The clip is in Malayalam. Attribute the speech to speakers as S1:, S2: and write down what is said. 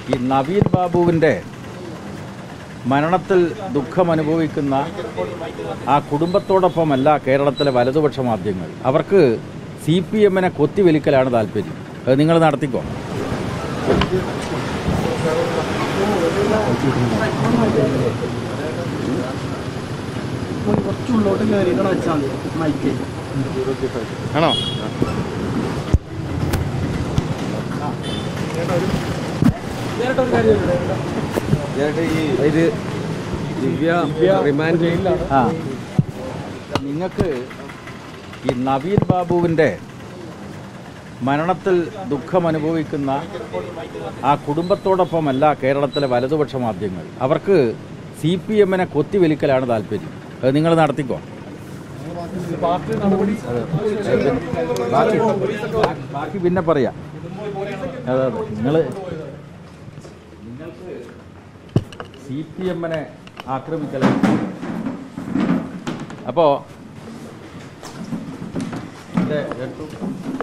S1: ഈ നവീൻ ബാബുവിൻ്റെ മരണത്തിൽ ദുഃഖമനുഭവിക്കുന്ന ആ കുടുംബത്തോടൊപ്പമല്ല കേരളത്തിലെ വലതുപക്ഷ മാധ്യമങ്ങൾ അവർക്ക് സി പി എമ്മിനെ കൊത്തിവലിക്കലാണ് താല്പര്യം അത് നിങ്ങൾ നടത്തിക്കോ
S2: കുറച്ചുള്ളോട്ട് കയറിയിട്ടാണ് വെച്ചാൽ മതി മൈക്ക്
S1: ആണോ
S3: ഇത് ദിവ്യ റിമാൻഡ്
S1: ആ നിങ്ങൾക്ക് ഈ നവീൻ ബാബുവിൻ്റെ മരണത്തിൽ ദുഃഖമനുഭവിക്കുന്ന ആ കുടുംബത്തോടൊപ്പമല്ല കേരളത്തിലെ വലതുപക്ഷ മാധ്യമങ്ങൾ അവർക്ക് സി പി എമ്മിനെ കൊത്തിവലിക്കലാണ് താല്പര്യം അത് നിങ്ങൾ നടത്തിക്കോ ബാക്കി ബാക്കി പിന്നെ പറയാം അതെ അതെ നിങ്ങൾ നിങ്ങൾക്ക് സി പി എമ്മിനെ ആക്രമിക്കലാണ് അപ്പോൾ ഇത് കേട്ടു